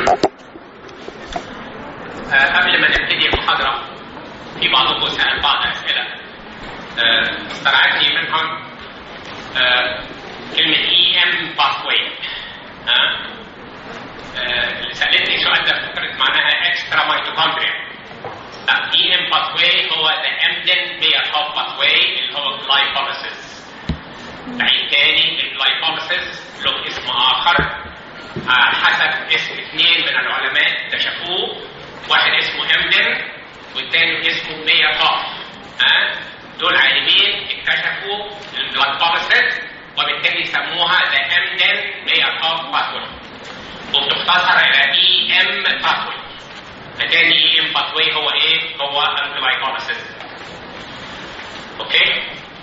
آه، قبل ما نبتدي المحاضرة في بعضكم سأل بعض أسئلة آه، استرعتني منهم آه، كلمة اي ام باثوي اللي سألتني السؤال ده فكرت معناها اكسترا ميتوكوندريا لا اي ام باثوي هو ذا امدن ميرهوب باثوي اللي هو الجلايكوليسيس بعيد تاني الجلايكوليسيس له اسم آخر آه، حسب اسم اثنين من العلماء اكتشفوه واحد اسمه امدن والتاني اسمه ميرهوف ها دول عالمين اكتشفوا الجلايكوليسيس وبالتالي سموها ذا امدن ميرهوف باثوي وبتختصر الى اي ام باثوي فتاني اي ام باثوي هو ايه؟ هو الجلايكوليسيس اوكي؟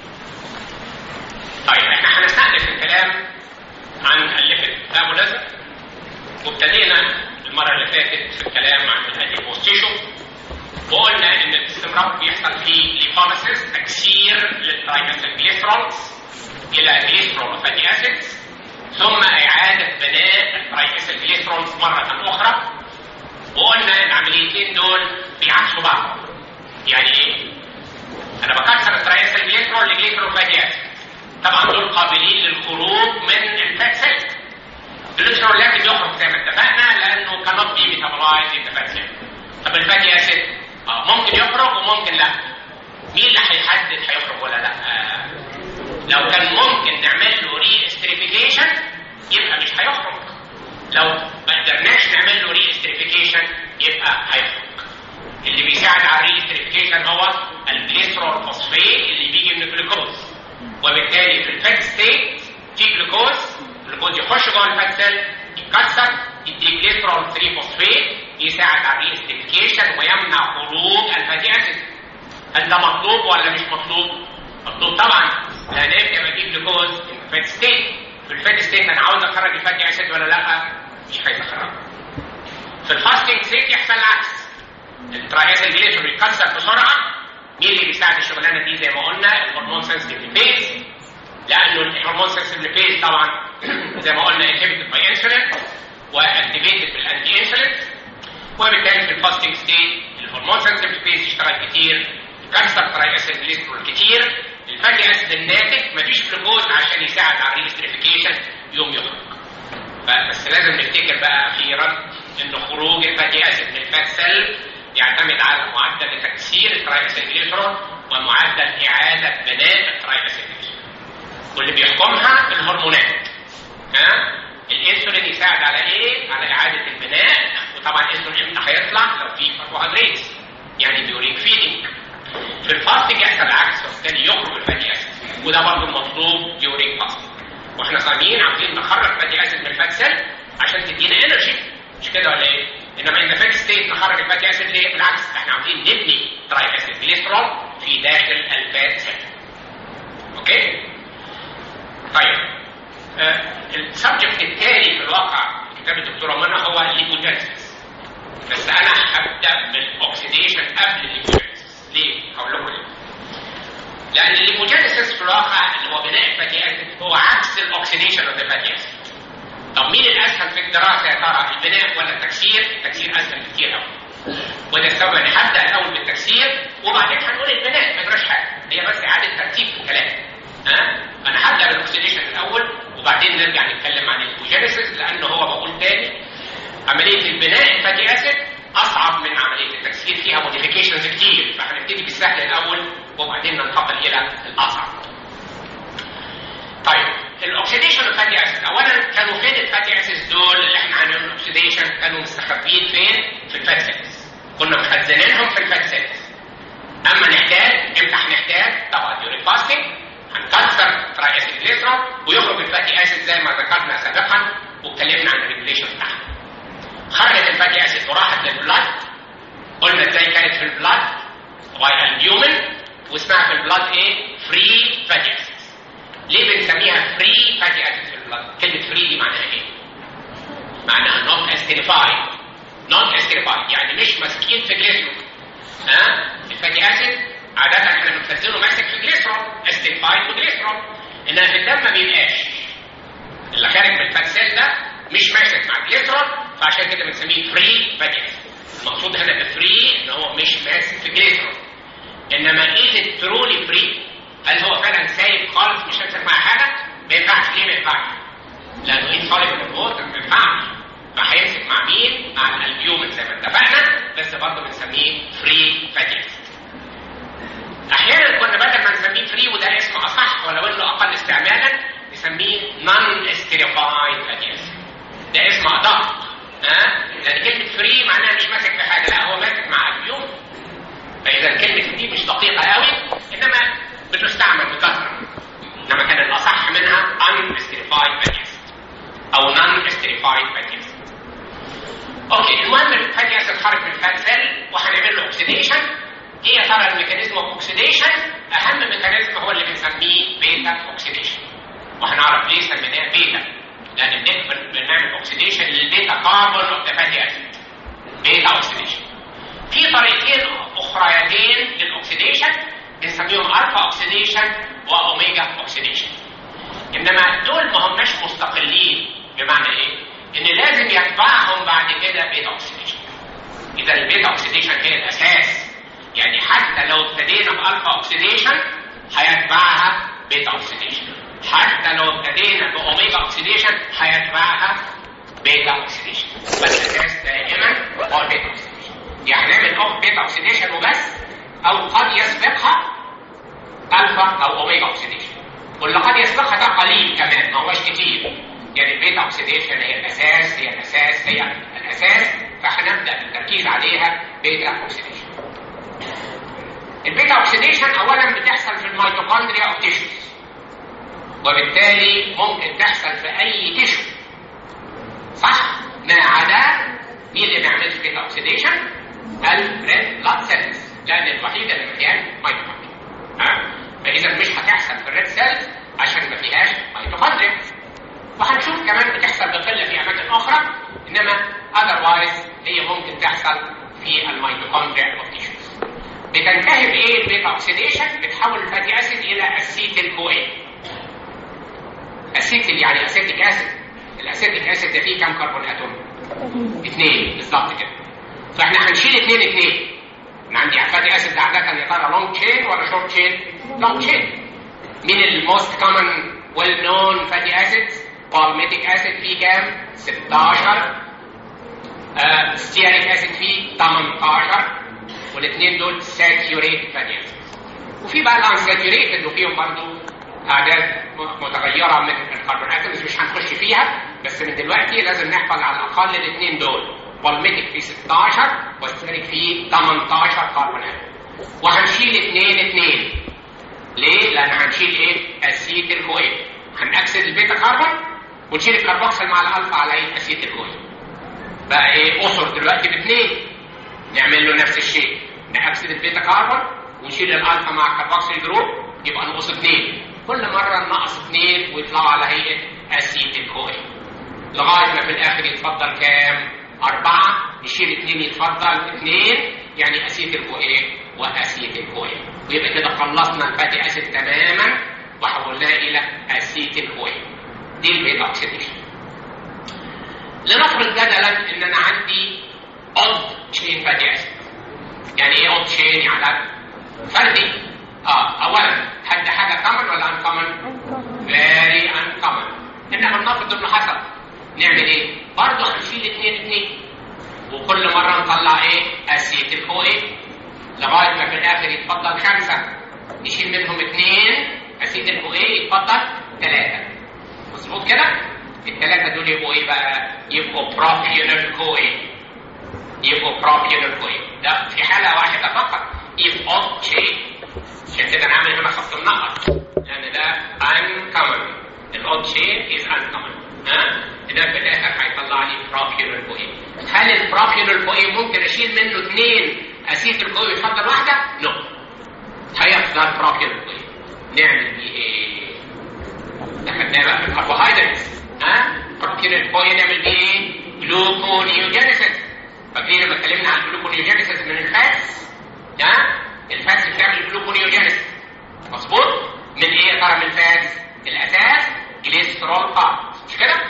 طيب احنا هنستأنف الكلام عن الليبيد ميتابوليزم وابتدينا المرة اللي فاتت في الكلام عن الاديبوز تيشو وقلنا ان الاستمرار بيحصل في ليبوليسيس تكسير للترايكسلجليسرولز الى جليسرول وفاتي اسيدز ثم اعادة بناء الترايكسلجليسرولز مرة اخرى وقلنا ان العمليتين دول بيعكسوا بعض يعني ايه؟ انا بكسر الترايكسلجليسرول لجليسرول وفاتي اسيد طبعا دول قابلين للخروج من الفات سيل الجليسرول لازم يخرج زي ما اتفقنا لانه كانت بي ميتابولايز ان فات سيل طب الفاتي اسيد اه ممكن يخرج وممكن لا مين اللي هيحدد هيخرج ولا لا آه. لو كان ممكن نعمل له ري استريفيكيشن يبقى مش هيخرج لو ما قدرناش نعمل له ري استريفيكيشن يبقى هيخرج اللي بيساعد على الري استريفيكيشن هو الجليسرول فوسفيت اللي بيجي من الجلوكوز وبالتالي في الفات ستيت في جلوكوز الجلوكوز يخش جوه الفات سيل يتكسر يدي جليسرول 3 فوسفيت يساعد على الري استريفيكيشن ويمنع خروج الفاتي اسيد هل ده مطلوب ولا مش مطلوب؟ مطلوب طبعا لان انت لما تجيب جلوكوز في الفات ستيت في الفات ستيت انا عاوز اخرج الفاتي اسيد ولا لا؟ مش هيتخرج في الفاستنج ستيت يحصل العكس الترايسل جليسرول يتكسر بسرعه مين اللي بيساعد الشغلانه دي زي ما قلنا الهرمون سنسيتيف ليبيز لانه الهرمون سنسيتيف ليبيز طبعا زي ما قلنا انهبيتد باي انسولين واكتيفيتد بالانتي انسولين وبالتالي في الفاستنج ستيت الهرمون سنسيتيف ليبيز يشتغل كتير يكسر ترايسل جليسرول كتير الفاتي اسيد الناتج مفيش جلوكوز عشان يساعد على الريستريفيكيشن يوم يخرج بس لازم نفتكر بقى اخيرا ان خروج الفاتي اسيد من الفات سيل يعتمد على معدل تكسير الترايسيكليسرول ومعدل إعادة بناء الترايسيكليسرول واللي بيحكمها الهرمونات ها الانسولين يساعد على ايه؟ على إعادة البناء وطبعا الانسولين امتى هيطلع؟ لو في كربوهيدرات يعني بيوريك فيدنج في الفاستنج يحصل العكس وبالتالي يخرج الفاتي اسيد وده برضه المطلوب ديورينج فاستنج واحنا صايمين عاوزين نخرج فاتي اسيد من الفات سيل عشان تدينا انرجي مش كده ولا ايه؟ انما ان فات ستيت نخرج الفاتي اسيد ليه؟ بالعكس احنا عاوزين نبني تراي اسيد جليسرول في داخل الفات سيل. اوكي؟ طيب آه السبجكت التالي في الواقع في كتاب الدكتوره منى هو الليبوجينيسيس. بس انا هبدا بالاكسيديشن قبل الليبوجينيسيس. ليه؟ هقول لكم ليه. لان الليبوجينيسيس في الواقع اللي هو بناء الفاتي اسيد هو عكس الاكسيديشن اوف الفاتي اسيد. طب مين الاسهل في الدراسه يا ترى البناء ولا التكسير؟ التكسير اسهل كتير قوي. وده السبب ان هبدا الاول بالتكسير وبعدين هنقول البناء ما يجراش حاجه هي بس اعاده ترتيب في الكلام. ها؟ انا هبدا بالاكسيديشن الاول وبعدين نرجع نتكلم عن الجينيسيس لانه هو بقول تاني عمليه البناء الفاتي اسيد اصعب من عمليه التكسير فيها موديفيكيشنز كتير فهنبتدي بالسهل الاول وبعدين ننتقل الى الاصعب. طيب الاكسيديشن الفاتي اسيد اولا كانوا فين الفاتي اسيد دول اللي احنا هنعمل اكسيديشن كانوا مستخبيين فين في الفات سيلز كنا مخزنينهم في الفات سيلز اما نحتاج امتى هنحتاج طبعا ديورينج فاستنج هنكسر تراي اسيد جليسرول ويخرج الفاتي اسيد زي ما ذكرنا سابقا واتكلمنا عن الريجوليشن بتاعها خرجت الفاتي اسيد وراحت للبلاد قلنا ازاي كانت في البلاد باي البيومن واسمها في البلاد ايه فري فاتي اسيد ليه بنسميها فري فاتي اسيد في البلد؟ كلمة فري دي معناها ايه؟ معناها نوت استريفايد نوت استريفايد يعني مش ماسكين في جليسرول ها؟ الفاتي اسيد عادة احنا بنخزنه ماسك في جليسرول استريفايد وجليسرول انما في الدم ما بيبقاش اللي خارج من الفات سيل ده مش ماسك مع جليسرول فعشان كده بنسميه فري فاتي اسيد المقصود هنا بفري ان هو مش ماسك في جليسرول انما ايه ترولي فري هل هو فعلا سايب خالص مش هيمسك مع حاجه ما ينفعش ليه ما ينفعش لانه ايه صالح الووتر ما ينفعش فهيمسك مع مين مع الالبيومين زي ما اتفقنا بس برضه بنسميه فري فاتي اسيد احيانا كنا بدل ما نسميه فري وده اسم اصح ولو انه اقل استعمالا نسميه نون استيريفايد فاتي اسيد ده اسم ادق ها لان كلمه فري معناها مش ماسك في حاجه لا هو ماسك مع البيوم فاذا كلمه دي مش دقيقه قوي انما بتستعمل بكثره انما كان الاصح منها ان استيريفايد فاتي اسيد او نون استيريفايد فاتي اسيد اوكي المهم الفاتي اسيد خرج من الفات سيل وهنعمل له اوكسيديشن ايه يا ترى الميكانيزم اوف اوكسيديشن اهم ميكانيزم هو اللي بنسميه بيتا اوكسيديشن وهنعرف ليه سميناه بيتا لان بنعمل اوكسيديشن للبيتا كاربون اوف ذا فاتي اسيد بيتا اوكسيديشن في طريقتين اخريتين للاوكسيديشن بنسميهم الفا اوكسيديشن واوميجا اوكسيديشن انما دول ما هماش مستقلين بمعنى ايه ان لازم يتبعهم بعد كده بيتا اوكسيديشن اذا البيتا اوكسيديشن هي الاساس يعني حتى لو ابتدينا بالفا اوكسيديشن هيتبعها بيتا اوكسيديشن حتى لو ابتدينا باوميجا اوكسيديشن هيتبعها بيتا اوكسيديشن فالاساس دائما هو البيتا اوكسيديشن يعني نعمل بيتا اوكسيديشن وبس او قد يسبقها الفا او اوميجا اوكسيديشن واللي قد يسبقها ده قليل كمان ما هوش كتير يعني البيتا اوكسيديشن هي الاساس هي الاساس هي الاساس فهنبدا التركيز عليها بيتا اوكسيديشن البيتا اوكسيديشن اولا بتحصل في الميتوكوندريا او تيشوز وبالتالي ممكن تحصل في اي تيشو صح ما عدا مين اللي ما يعملش بيتا اوكسيديشن الريد بلاد سيلز لان الوحيده اللي مليان ميتوكوندريا ها فاذا مش هتحصل في الريد سيلز عشان ما فيهاش ميتوكوندريا وهنشوف كمان بتحصل بقله في اماكن اخرى انما اذروايز هي ممكن تحصل في الميتوكوندريا اوف تيشوز بتنتهي بايه البيتا اوكسيديشن بتحول الفاتي اسيد الى اسيتيل كوين اسيتيل يعني اسيتيك اسيد الاسيتيك اسيد ده فيه كام كربون اتوم اثنين بالظبط كده فاحنا هنشيل اثنين اثنين انا عندي فاتي اسيد ده عاده يا ترى لونج تشين ولا شورت تشين لونج تشين مين الموست كومن ويل نون فاتي اسيدز بالميتيك اسيد فيه كام 16 آه ستيريك اسيد فيه 18 والاثنين دول ساتيوريتد فاتي اسيد وفي بقى الانساتيوريتد وفيهم برضه اعداد متغيره من الكربونات مش هنخش فيها بس من دلوقتي لازم نحفظ على الاقل الاثنين دول والميتك فيه 16 والستيريك فيه 18 كربونات وهنشيل اثنين اثنين ليه؟ لان هنشيل ايه؟ اسيتيل كوين هنأكسد البيتا كربون ونشيل الكربوكسيل مع الالفا على ايه؟ اسيتيل كوين بقى ايه؟ اسر دلوقتي باثنين نعمل له نفس الشيء نأكسد البيتا كربون ونشيل الالفا مع الكربوكسيل جروب يبقى نقص اثنين كل مرة نقص اثنين ويطلعوا على هيئة اسيتيل كوين لغاية ما في الآخر يتفضل كام؟ أربعة نشيل اثنين يتفضل اثنين يعني اسيتيل كوين واسيتيل كوين ويبقى كده خلصنا الفاتي اسيد تماما وحولناه إلى اسيتيل كوين دي البيتا اوكسيديشن لنفرض جدلا ان انا عندي اود تشين فاتي اسيد يعني ايه اود تشين يعني فردي اه اولا هل ده حاجه كومن ولا ان كومن فيري ان كومن انما نفرض انه حصل نعمل ايه برضه هنشيل اثنين اثنين وكل مره نطلع ايه اسيتيل كو ايه لغايه ما في الاخر يتفضل خمسه نشيل منهم اثنين اسيتيل كو ايه يتفضل ثلاثه مظبوط كده الثلاثه دول يبقوا ايه بقى يبقوا بروبيونال كو ايه يبقوا بروبيونال كو ايه ده في حاله واحده فقط if odd chain عشان كده انا عامل هنا خط منقط لان ده uncommon الاود chain is uncommon ها ده في الاخر هيطلع لي بروبيونال كو ايه هل البروبيونال كو ايه ممكن اشيل منه اثنين اسيت الكو يفضل واحده؟ نو no. هيفضل بروبيونال كو ايه نعمل بيه ايه؟ دخلناه بقى في الكربوهيدراتس ها بروبيونال كو نعمل بيه ايه؟ جلوكونيوجينيسيس فاكرين لما اتكلمنا عن الجلوكونيوجينيسيس من الفاتس ها الفاتس بتعمل جلوكونيوجينيسيس مظبوط من ايه يا ترى من الفاتس الاساس جليسترول قاعد مش كده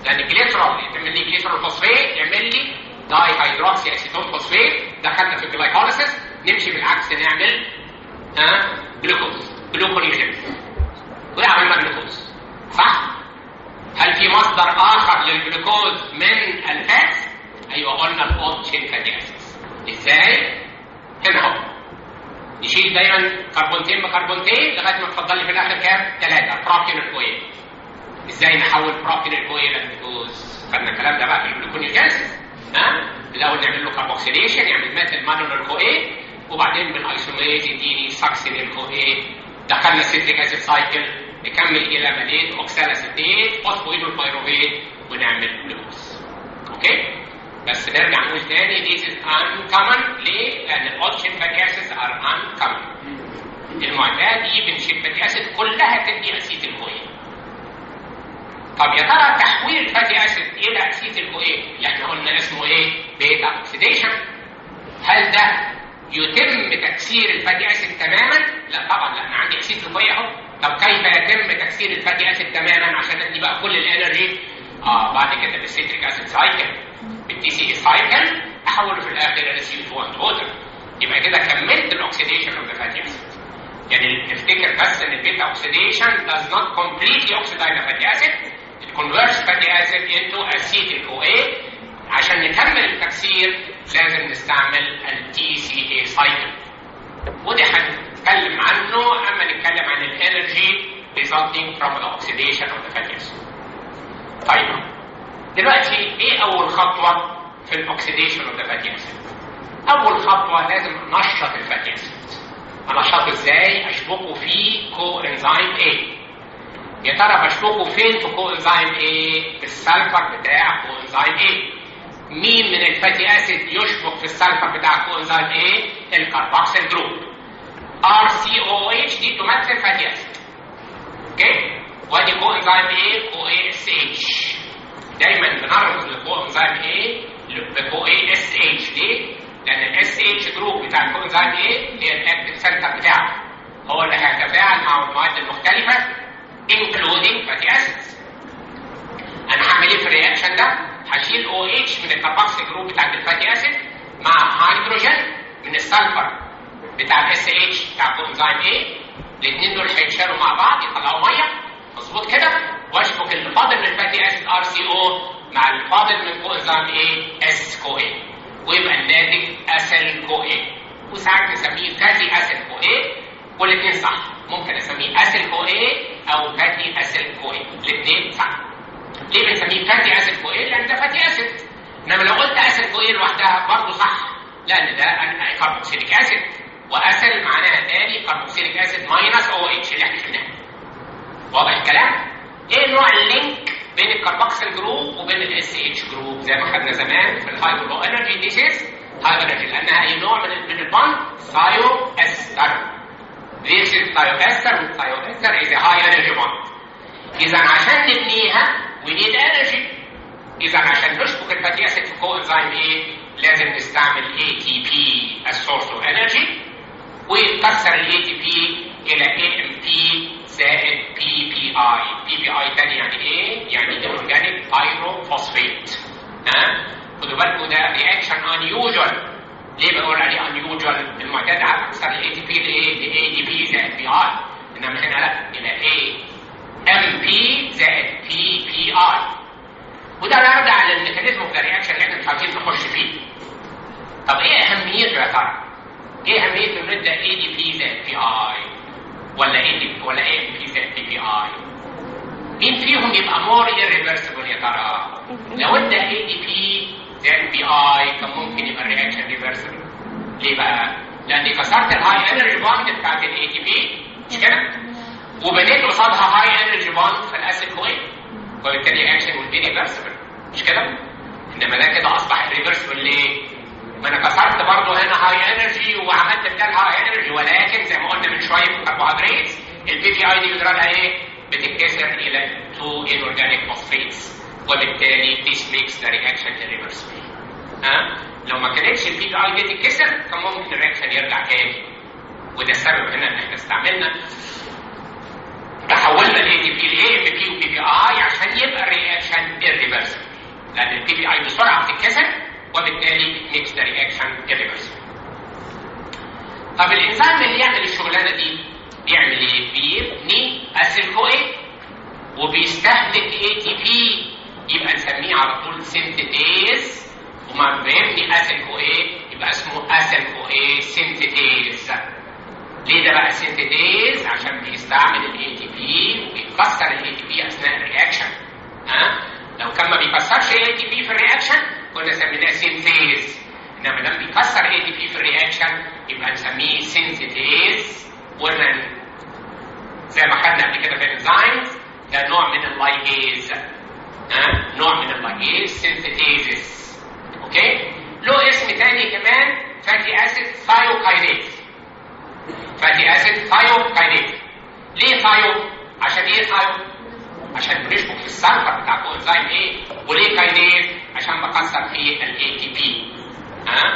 لان الجليسرول يعمل لي جليسرول فوسفيت يعمل لي داي هيدروكسي اسيتون فوسفيت دخلنا في الجلايكوليسيس نمشي بالعكس نعمل ها جلوكوز جلوكونيوجينيس ويعمل جلوكوز صح؟ هل في مصدر اخر للجلوكوز من الفات؟ ايوه قلنا الاوت تشين فاتي اسيدز ازاي؟ هنا اهو نشيل دايما كربونتين بكربونتين لغايه ما تفضل لي في الاخر كام؟ ثلاثه بروبين الكوين ازاي نحول بروبين الكوين للجلوكوز؟ خدنا الكلام ده بقى في الجلوكونيوجينيس ها؟ الاول نعمل له كاربوكسيليشن يعمل ميثيل مانول كوين وبعدين بالايسوميز يديني ساكسين كوين دخلنا السيتريك اسيد سايكل نكمل الى مدينه اوكسالاسيتيت فوسفويد البيروفيت ونعمل جلوكوز اوكي بس نرجع نقول تاني this is uncommon ليه؟ لان الاوتشن فاتي اسيدز ار uncommon المعتاد ايفن شيب فاتي اسيد كلها تدي اسيد الكوين طب يا ترى تحويل الفاتي اسيد الى اسيد الكوين اللي احنا قلنا اسمه ايه؟ بيتا اوكسيديشن هل ده يتم تكسير الفاتي اسيد تماما؟ لا طبعا لا انا عندي اسيد الكوين اهو طب كيف يتم تكسير الفاتي اسيد تماما عشان ادي بقى كل الانرجي؟ اه بعد كده بالسيتريك اسيد سايكل بالتي سي اي سايكل احوله في الاخر الى سي 2 اند ووتر يبقى كده كملت الاكسيديشن اوف ذا فاتي اسيد يعني نفتكر بس ان البيتا اوكسيديشن does not completely oxidize the fatty acid it converts fatty acid into acetyl CoA عشان نكمل التكسير لازم نستعمل التي سي اي سايكل ودي هنتكلم عنه اما نتكلم عن الانرجي resulting from the oxidation of the fatty acid طيب دلوقتي ايه اول خطوه في الاكسيديشن اوف ذا فاتي اسيد اول خطوه لازم نشط الفاتي اسيد انشطه ازاي اشبكه في كو انزيم A يا ترى بشبكه فين في كو انزيم A في السلفر بتاع كو انزيم A مين من الفاتي اسيد يشبك في السلفر بتاع كو انزيم A الكربوكسيل جروب RCOH دي تمثل فاتي اسيد اوكي وادي كو انزيم A كو ASH دايما بنرمز للكو انزيم A بكو ASH ليه؟ لان الاس اتش جروب بتاع الكوانزيم ايه هي الاكتف سنتر بتاعه هو اللي هيتفاعل مع المواد المختلفه انكلودينج فاتي اسيدز انا هعمل ايه في الرياكشن ده؟ هشيل او اتش من الكربوكسيل جروب بتاع الفاتي اسيد مع هيدروجين من السلفر بتاع الاس اتش بتاع الكوانزيم ايه الاثنين دول هيتشالوا مع بعض يطلعوا ميه مظبوط كده واشبك اللي فاضل من الفاتي اسيد ار سي او مع الفاضل من كوانزيم ايه اس كو ايه ويبقى الناتج اسل كو ايه وساعات نسميه فاتي اسل كو ايه والاثنين صح ممكن اسميه اسل كو ايه او فاتي اسل كو ايه الاثنين صح ليه بنسميه فاتي اسل كو ايه لان ده فاتي اسيد انما لو قلت اسل كو ايه لوحدها برضه صح لان ده كربوكسيليك اسيد واسل معناها تاني كربوكسيليك اسيد ماينس او اتش اللي احنا شفناه واضح الكلام ايه نوع اللينك بين الكربوكسيل جروب وبين الاس اتش جروب زي ما خدنا زمان في الهاي لو انرجي ديسيز هاي انرجي لانها اي نوع من من البوند ثايو استر This is thioester والثايوester is a high energy bond. إذا عشان نبنيها we need energy. إذا عشان نشبك الفاتي أسيد في كو انزيم إيه؟ لازم نستعمل ATP as source of energy ويتكسر ال ATP إلى AMP زائد PPI. PPI تاني يعني إيه؟ يعني Inorganic Pyrophosphate. ها؟ خدوا بالكم ده رياكشن unusual. ليه بقول عليه unusual؟ المعتاد على أكثر ال ATP لإيه؟ ل ADP زائد PI. إنما هنا لا إلى A MP زائد PPI. وده يرجع للميكانيزم اوف ذا رياكشن اللي احنا مش عايزين نخش فيه. طب ايه اهميته يا ترى؟ ايه اهميته ان ادى اي دي بي زائد بي اي؟ ولا اي دي ولا اي ام بي زائد بي بي اي؟ مين فيهم يبقى مور irreversible يا ترى؟ لو ادى اي دي بي زائد بي اي كان ممكن يبقى الرياكشن ريفرسبل. ليه بقى؟ لاني كسرت الهاي انرجي بوند بتاعت الاي دي بي مش كده؟ وبنيت قصادها هاي انرجي بوند في الاسيد كوين وبالتالي الرياكشن will be reversible مش كده؟ انما ده كده اصبح ريفرسبل ليه؟ ما انا كسرت برضه هنا هاي انرجي وعملت بدال هاي انرجي ولكن زي ما قلنا من شويه في الكربوهيدرات البي بي اي دي بيجرى ايه؟ بتتكسر الى تو inorganic phosphates وبالتالي this makes the reaction irreversible. ها؟ لو ما كانتش البي بي اي دي تتكسر كان ممكن الرياكشن يرجع تاني وده السبب هنا ان احنا استعملنا تحولنا الاي تي بي لاي ام بي وبي بي اي عشان يبقى الرياكشن irreversible لان البي بي اي بسرعه بتتكسر وبالتالي ميكس ذا رياكشن irreversible طب الانزيم اللي يعمل الشغلانه دي بيعمل ايه؟ بيبني اسيل كوي وبيستهلك اي تي بي يبقى نسميه على طول سنتيتيز وما بيبني اسيل كوي يبقى اسمه اسيل كوي سنتيتيز ليه ده بقى سنتيتيز عشان بيستعمل الاي تي بي وبيكسر الاي تي بي اثناء الرياكشن ها لو كان ما بيكسرش الاي تي بي في الرياكشن كنا سميناه سينثيز انما لما بيكسر اي تي بي في الرياكشن يبقى نسميه سينثيتيز قلنا زي ما خدنا قبل كده في الانزيمز ده نوع من اللايجيز ها نوع من اللايجيز سينثيتيزس اوكي له اسم تاني كمان فاتي اسيد ثايوكاينيز فاتي اسيد ثايوكاينيز ليه ثايو عشان ايه ثايو عشان بنشبك في السلفر بتاع كوانزيم ايه وليه كاينيز عشان بكسر فيه الاي تي بي ها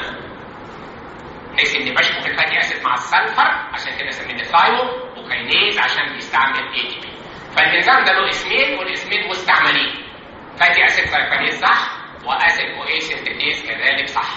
بحيث اني بشبك الفاتي اسيد مع السلفر عشان كده سميناه ثايو وكاينيز عشان بيستعمل اي تي بي فالانزيم ده له اسمين والاسمين مستعملين فاتي اسيد ثايوكاينيز صح واسيد كو اي سنتيز كذلك صح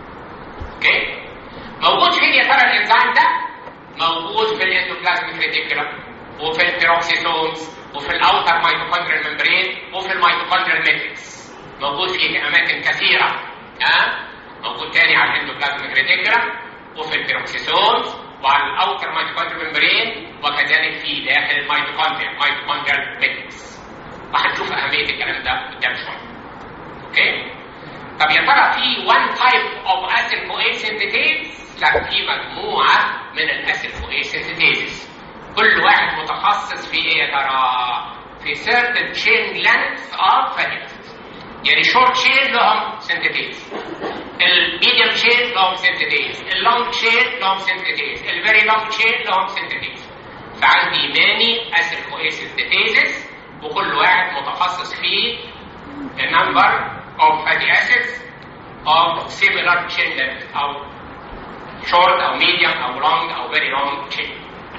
اوكي موجود فين يا ترى الانزيم ده موجود في الاندوبلازميك ريتيكولم وفي البيروكسيسومز وفي الاوتر ميتوكوندريال ممبرين وفي الميتوكوندريال ماتريكس موجود في اماكن كثيره ها أه؟ موجود تاني على الاندوبلازميك ريتيكولم وفي البيروكسيسومز وعلى الاوتر ميتوكوندريال ممبرين وكذلك في داخل الميتوكوندريا ميتوكوندريال ماتريكس وهنشوف اهميه الكلام ده قدام شويه اوكي طب يا ترى في وان تايب اوف اسيل كو سينثيتيز لا في مجموعه من الاسيل كو سينثيتيز كل واحد متخصص في ايه يا ترى في certain chain length of fatty acids يعني short chain لهم سينثيتيز الميديوم chain لهم سينثيتيز اللونج chain لهم سينثيتيز الفيري لونج chain لهم سينثيتيز فعندي ماني اسيل كو سينثيتيز وكل واحد متخصص في a number of fatty acids of similar chain length أو short أو medium أو long أو very long chain.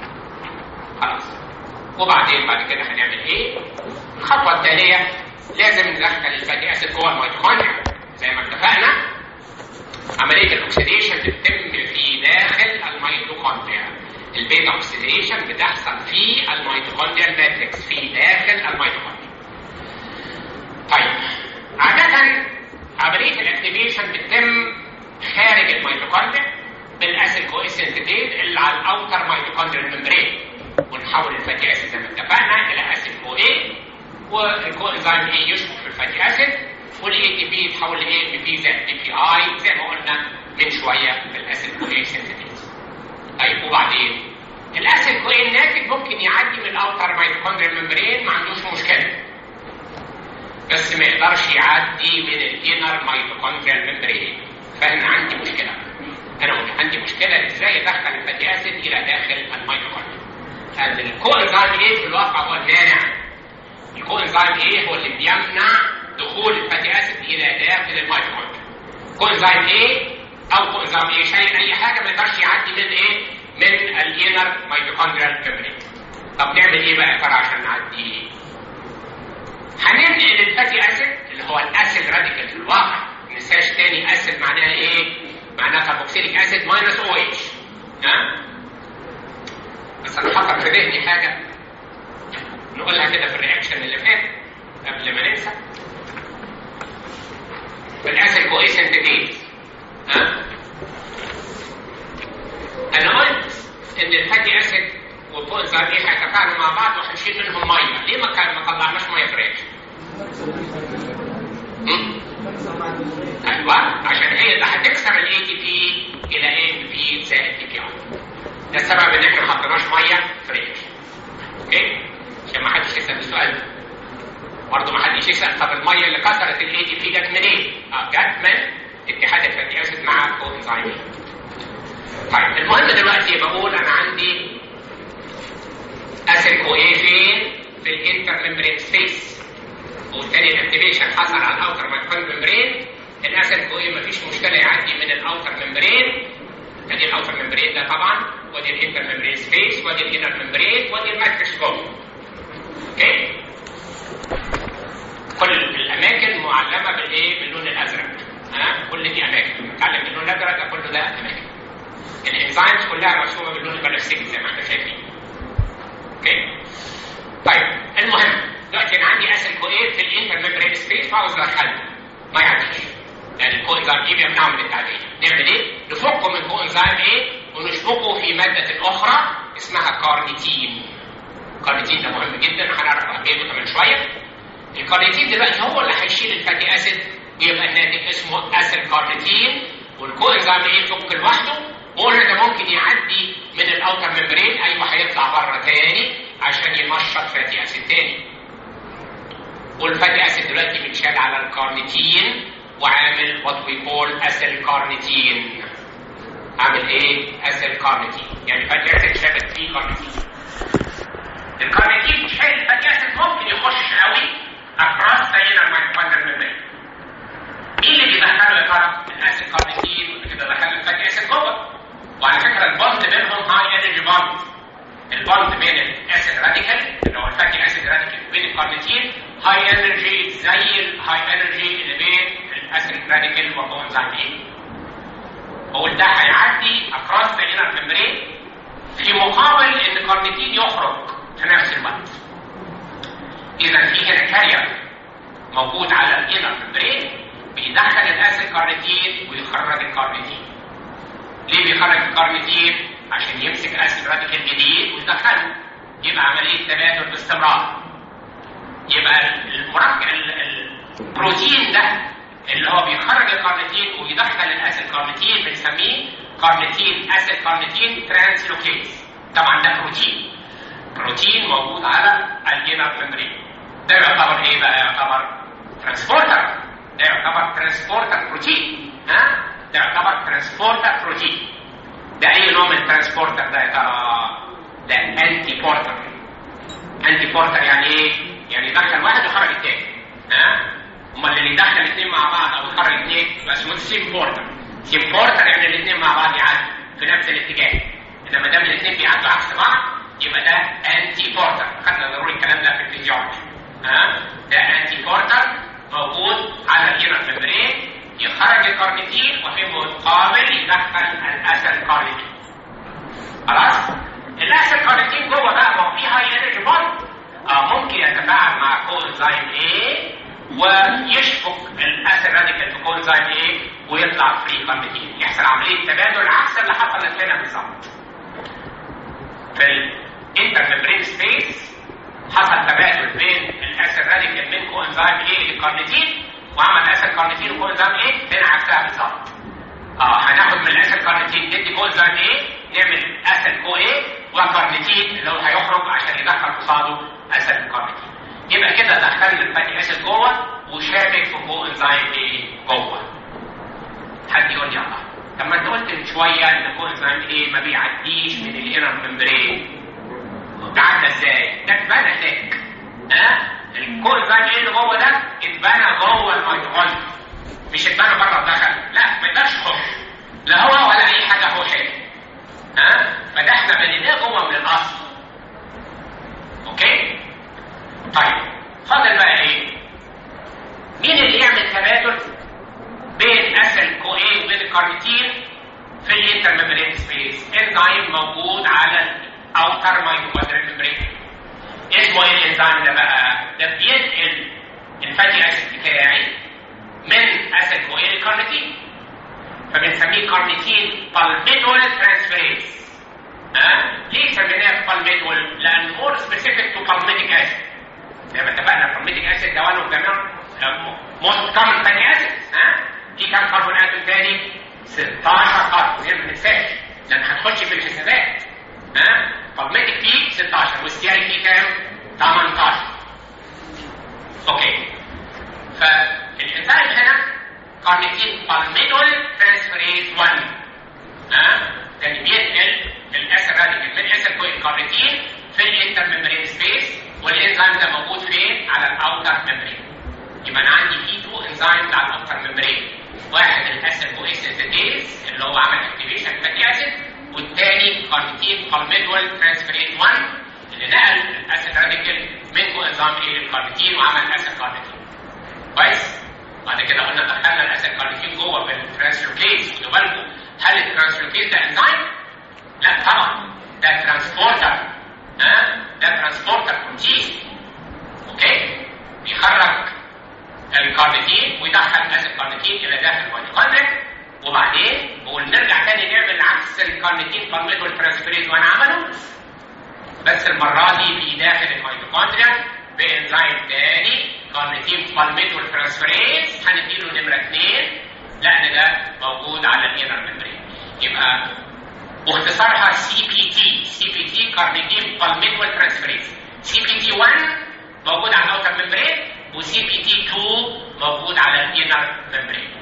خلاص. وبعدين بعد كده هنعمل إيه؟ الخطوة التالية لازم ندخل الفاتي أسيد جوه الميتوكوندريا زي ما اتفقنا عملية الأكسيديشن بتتم في داخل الميتوكوندريا. البيتا أكسيديشن بتحصل في الميتوكوندريال ماتريكس في داخل الميتوكوندريا. طيب عادة عملية الاكتيفيشن بتتم خارج الميتوكوندريا بالاسيد كو سنتيتيز اللي على الاوتر ميتوكوندريال ممبرين ونحول الفاتي اسيد زي ما اتفقنا الى اسيد كو اي والكو انزيم اي يشبك في الفاتي اسيد والاي تي بي يتحول لاي ام بي زائد دي بي اي زي ما قلنا من شويه بالاسيد كو اي سنتيتيز. طيب وبعدين الاسيد كو اي الناتج ممكن يعدي من الاوتر ميتوكوندريال ممبرين ما عندوش مشكله بس ما يقدرش يعدي من الانر ميتوكوندريال ممبرين فانا عندي مشكله انا عندي مشكله ازاي ادخل الفاتي اسيد الى داخل الميتوكوندريا لان الكو انزيم ايه في الواقع هو المانع الكو انزيم ايه هو اللي بيمنع دخول الفاتي اسيد الى داخل الميتوكوندريا كو انزيم ايه او كو انزيم ايه شايل اي حاجه ما يقدرش يعدي من ايه من الانر ميتوكوندريال ممبرين طب نعمل ايه بقى يا ترى عشان نعدي هننقل الفاتي اسيد اللي هو الاسيد راديكال في الواقع ما ننساش تاني اسيد معناها ايه؟ معناها كاربوكسيليك اسيد ماينس او اتش ها؟ بس انا حاطط في ذهني حاجه نقولها كده في الرياكشن اللي فات قبل ما ننسى الاسيد كو سنتيتيز ها؟ انا قلت ان الفاتي اسيد والكو انزيم ايه هيتفاعلوا مع بعض وهنشيل منهم ميه ليه ما كان ما طلعناش ميه في الرياكشن ايوه عشان هي اللي هتكسر الاي تي بي الى اي بي زائد تي بي اي ده السبب ان احنا ما حطيناش ميه في الرياكشن اوكي عشان ما حدش يسال السؤال ده برضه ما حدش يسال طب الميه اللي كسرت الاي تي بي جت منين؟ اه جت من اتحاد الفاتي اسيد مع الكو انزيم طيب المهم دلوقتي بقول انا عندي اسيد كو ايه فين في الانتر ممبرين سبيس وبالتالي الاكتيفيشن حصل على الاوتر مايكرون ممبرين الاسيد كو ايه مفيش مشكله يعدي من الاوتر ممبرين ادي الاوتر ممبرين ده طبعا ودي الانتر ممبرين سبيس ودي الانر ممبرين ودي الماتريكس جوه اوكي كل الاماكن معلمه بالايه باللون الازرق ها كل دي اماكن نتعلم باللون الازرق ده كله ده اماكن الانزيمز كلها مرسومه باللون البنفسجي زي ما احنا شايفين اوكي طيب المهم دلوقتي انا عندي اسيد كوير في الانتر ميمبرين سبيس وعاوز ادخله ما يعديش لان الكو انزيم ايه بيمنعه من التعديه نعمل ايه؟ نفكه من كو انزيم ايه ونشبكه في ماده اخرى اسمها كارنيتين الكارنيتين ده مهم جدا هنعرف اهميته كمان شويه الكارنيتين دلوقتي هو اللي هيشيل الفاتي اسيد ويبقى الناتج اسمه اسيد كارنيتين والكو انزيم ايه يفك لوحده قلنا ده ممكن يعدي من الاوتر ميمبرين ايوه هيطلع بره تاني عشان ينشط فاتي اسيد تاني والفاتي اسيد دلوقتي بيتشال على الكارنيتين وعامل وات وي كول اسيل كارنيتين عامل ايه؟ اسيل كارنيتين يعني فاتي اسيد شابك فيه كارنيتين الكارنيتين شايل الفاتي اسيد ممكن يخش قوي اكراس سينا مايتوكوندريال ميمبرين مين اللي بيدخله يا ترى؟ الاسيد كارنيتين واللي كده دخل الفاتي اسيد جوه وعلى فكره البوند بينهم هاي انرجي بوند البوند بين الاسيد راديكال اللي هو الفاتي اسيد راديكال وبين الكارنيتين هاي انرجي زي الهاي انرجي اللي بين الاسيد راديكال وكوانزيم ايه بقول ده هيعدي اكراس ذا انر ميمبرين في مقابل ان الكارنيتين يخرج في نفس الوقت اذا في هنا كارير موجود على الانر ميمبرين بيدخل الاسيد كارنيتين ويخرج الكارنيتين ليه بيخرج الكارنيتين عشان يمسك اسيد راديكال جديد ويدخله يبقى عمليه تبادل باستمرار يبقى المركب البروتين ده اللي هو بيخرج الكارنيتين ويدخل الاسيد كارنيتين بنسميه كارنيتين اسيد كارنيتين ترانسلوكيز طبعا ده بروتين بروتين موجود على الجينر ميمبرين ده يعتبر ايه بقى يعتبر ترانسبورتر ده يعتبر ترانسبورتر بروتين ها ده يعتبر ترانسبورتر بروتين ده اي نوع من الترانسبورتر ده يا ترى ده انتي بورتر انتي بورتر يعني ايه يعني يدخل واحد ويخرج التاني ها امال اللي يدخل الاثنين مع بعض او يخرج الاثنين يبقى اسمه سيم بورتر سيم بورتر يعني الاثنين مع بعض يعدوا في نفس الاتجاه انما دام الاثنين بيعدوا عكس بعض يبقى ده انتي بورتر خدنا ضروري الكلام ده في الفيزيولوجي ها ده انتي بورتر موجود على الانر ميمبرين يخرج الكارنيتين وفي مقابل يدخل الاسل كارنيتين خلاص الاسل كارنيتين جوه بقى ما هو في هاي انرجي بوند اه ممكن يتفاعل مع كوانزيم A ويشفك الاسيد راديكال في كوانزيم A ويطلع فري كارنيتين يحصل عمليه تبادل عكس اللي حصلت هنا بالظبط في الانتر ميمبرين سبيس حصل تبادل بين الاسيد راديكال من كوانزيم A للكارنيتين وعمل اسيد كارنيتين وكوانزيم A هنا عكسها بالظبط اه هناخد من الاسيد كارنيتين ندي كوانزيم A نعمل اسيد كو A وكارنيتين اللي هو هيخرج عشان يدخل قصاده اسيد كارنيتين يبقى كده دخلنا الفاتي اسيد جوه وشابك في كو انزيم ايه جوه حد يقول لي الله طب ما انت قلت من شويه ان كو انزيم ايه ما بيعديش من الانر ممبرين تعدى ازاي؟ ده اتبنى هناك ها الكو انزيم ايه اللي جوه ده اتبنى جوه الميتوكوندريا مش اتبنى بره الدخل لا ما يقدرش يخش لا هو ولا اي حاجه هو شايف ها فده احنا بنيناه جوه من الاصل اوكي طيب فاضل بقى ايه مين اللي يعمل تبادل بين اسل كو ايه وبين الكارنيتين في الانتر ميمبرين سبيس انزيم موجود على الاوتر مايتوكوندريال ميمبرين اسمه ايه الانزيم ده بقى ده بينقل الفاتي اسيد بتاعي من اسل كو ايه للكارنيتين فبنسميه كارنيتين بالميدول ترانسفيريز ها ليه سميناه بالميدول لان مور سبيسيفيك تو بالميتيك اسيد زي ما اتفقنا البروميتيك اسيد ده له جميع موست كومن فاتي اسيد ها في كام كربون اتوم تاني 16 كربون زي ما تنساش لان هتخش في الحسابات ها بالميتيك فيه 16 والسياري فيه كام 18 اوكي فالانزيم هنا كارنيتين بالميدول ترانسفيريز 1 ها ده اللي بينقل الاسيد راديكال من اسيد كوين كارنيتين في الانتر ميمبرين سبيس والانزيم ده موجود فين؟ على الاوتر ميمبرين. يبقى انا عندي في تو انزيمز على الاوتر ميمبرين. واحد الاسيد كويسنتيز اللي هو عمل اكتيفيشن فاتي اسيد والثاني كارنيتين بالميدول ترانسفيريز 1 اللي نقل الاسيد راديكال من كو انزيم ايه للكارنيتين وعمل اسيد كارنيتين كويس بعد كده قلنا دخلنا الاسيد كارنيتين جوه في الترانسلوكيز خدوا بالكم هل الترانسلوكيز ده انزيم؟ لا طبعا ده ترانسبورتر ها ده ترانسبورتر بروتين اوكي بيخرج الكارنيتين ويدخل اسيد كارنيتين الى داخل الميتوكوندريا وبعدين بقول نرجع تاني نعمل عكس الكارنيتين بالميتول ترانسفيريز وانا عمله بس المره دي في داخل الميتوكوندريا بانزيم تاني كارنيتين بالميتول ترانسفيريز هنديله نمره اثنين لان ده موجود على الانر ميمبرين يبقى واختصارها سي بي تي سي بي تي كارنيتين بالميتول ترانسفيريز سي بي تي 1 موجود على الاوتر ميمبرين وسي بي تي 2 موجود على الانر ميمبرين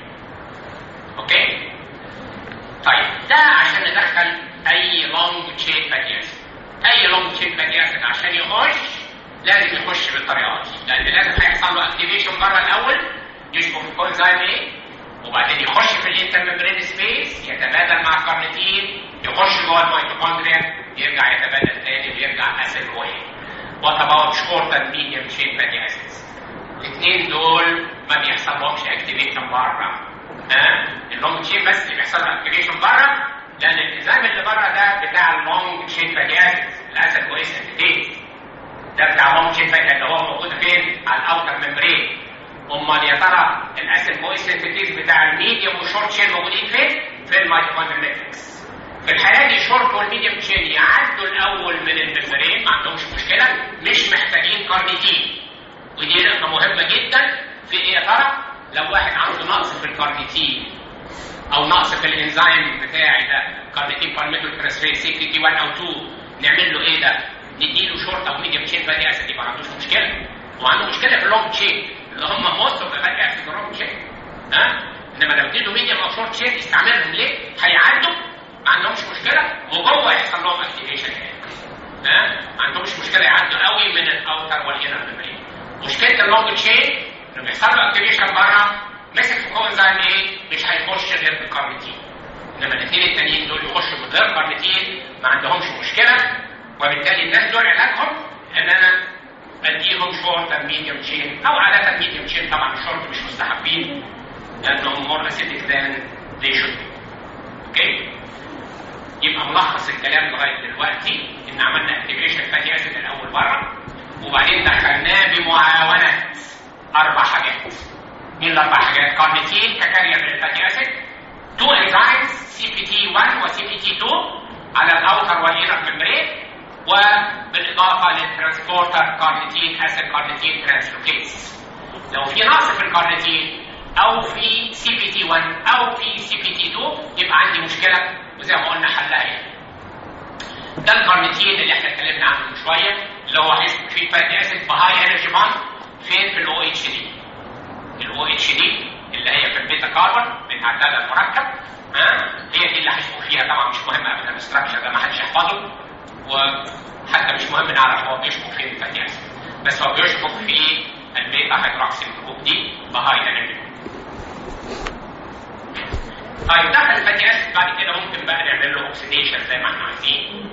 اوكي طيب ده عشان ندخل اي لونج تشين فاتي اسيد اي لونج تشين فاتي اسيد عشان يخش لازم يخش بالطريقه دي لان لازم هيحصل له اكتيفيشن بره الاول يشبك في كونزيم ايه وبعدين يخش في الانترممبرين سبيس يتبادل مع الكارنيتين يخش جوه الميتوكوندريا يرجع يتبادل تاني ويرجع اسيد كويس وات اباوت شورت اند ميديوم تشين فاتي اسيدز الاثنين دول ما بيحصلهمش اكتيفيشن بره ها اللونج تشين بس اللي بيحصل له اكتيفيشن بره لان الالتزام اللي بره ده بتاع اللونج تشين فاتي اسيدز الاسيد كويس انتيتيز ده بتاع اللونج تشين فاتي اللي هو موجود فين على الاوتر ممبرين امال يا ترى الاسيد كويس انتيتيز بتاع الميديوم والشورت تشين موجودين فين في الميتوكوندريال ماتريكس في الحالة دي الشورت والميديوم تشين يعدوا الاول من الممبرين ما عندهمش مشكله مش محتاجين كارنيتين ودي نقطه مهمه جدا في ايه يا ترى لو واحد عنده نقص في الكارنيتين او نقص في الانزيم بتاعي ده كارنيتين بالميتول ترانسفير سي كي تي 1 او 2 نعمل له ايه ده؟ نديله شورت او ميديوم تشين فاتي اسيد يبقى ما عندوش مشكله وعنده مشكله في اللونج تشين اللي هم موست اوف فاتي اسيد اللونج تشين ها انما لو اديته ميديوم او شورت تشين يستعملهم ليه؟ هيعدوا ما عندهمش مشكله وجوه يحصل لهم اكتيفيشن ها ما عندهمش مشكله يعدوا قوي من الاوتر والانر ميمبرين مشكله اللونج تشين لما بيحصل له اكتيفيشن بره مسك في كوزايم ايه مش هيخش غير بالكارنيتين انما الاثنين التانيين دول يخشوا من غير كارنيتين ما عندهمش مشكله وبالتالي الناس دول علاجهم ان انا اديهم شورت ميديوم تشين او عاده ميديوم تشين طبعا الشورت مش مستحبين لانهم مور اسيدك ذان they should be اوكي يبقى ملخص الكلام لغايه دلوقتي ان عملنا اكتيفيشن فاتي اسيد الاول بره وبعدين دخلناه بمعاونه اربع حاجات مين الاربع حاجات؟ كارنيتين ككارير للفاتي اسيد تو انزيمز سي بي تي 1 وسي بي تي 2 على الاوتر والانر ممبرين وبالاضافه للترانسبورتر كارنيتين اسيد كارنيتين ترانسلوكيز لو في نقص في الكارنيتين او في سي بي تي 1 او في سي بي تي 2 يبقى عندي مشكله وزي ما قلنا حلها ايه؟ ده الكارنيتين اللي احنا اتكلمنا عنه من شويه اللي هو هيثبت فيه فاتي اسيد بهاي انرجي باند فين في الاو اتش دي الاو اتش دي اللي هي في البيتا كاربون بتاع المركب ها هي دي اللي هيشبك فيها طبعا مش مهم ابدا الاستراكشر ده ما حدش يحفظه وحتى مش مهم نعرف هو بيشبك فين الفاتي اسيد بس هو بيشبك في البيتا هيدروكسيل جروب دي بهاي انرجي طيب دخل الفاتي اسيد بعد كده ممكن بقى نعمل له اوكسيديشن زي ما احنا عايزين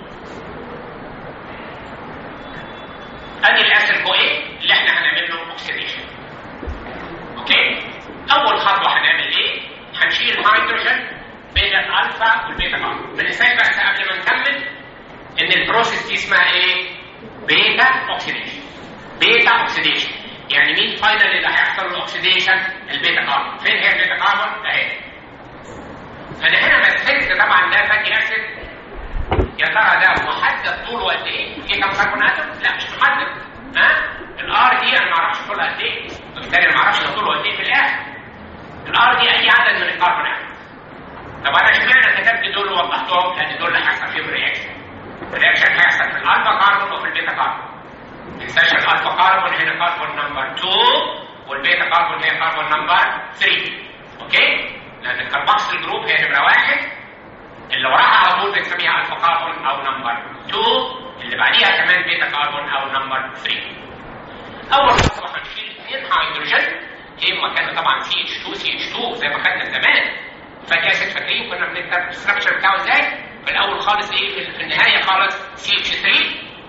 ادي الاسيد كو ايه اللي احنا هنعمل له اوكسيديشن اوكي اول خطوه هنعمل ايه هنشيل الهيدروجين بين الالفا والبيتا كاربون ما ننساش بس قبل ما نكمل ان البروسيس دي اسمها ايه بيتا اوكسيديشن بيتا اوكسيديشن يعني مين فاينل اللي هيحصل له اوكسيديشن البيتا كاربون فين هي البيتا كاربون اهي انا هنا مثلت طبعا ده فاتي اسيد يا ترى ده محدد طوله قد ايه؟ في كام كربون اتوم؟ لا مش محدد ها؟ الار دي انا ما اعرفش طولها قد ايه وبالتالي ما اعرفش طوله قد ايه في الاخر الار دي اي عدد من الكربون اتوم طب انا اشمعنى كتبت دول ووضحتهم؟ لان دول اللي هيحصل فيهم رياكشن الرياكشن هيحصل في الالفا كاربون وفي البيتا كاربون ما تنساش الالفا كاربون هنا كاربون نمبر 2 والبيتا كاربون هي كاربون نمبر 3 اوكي؟ لان الكربوكسيل جروب هي نمره واحد اللي وراها على طول بنسميها الفا كاربون او نمبر 2 اللي بعديها كمان بيتا كاربون او نمبر 3 اول خطوه هنشيل اثنين هيدروجين هم كانوا طبعا سي اتش 2 سي اتش 2 زي ما خدنا زمان فاتي اسيد فاكرين كنا بنكتب الاستراكشر بتاعه ازاي في الاول خالص ايه في, في النهايه خالص سي اتش 3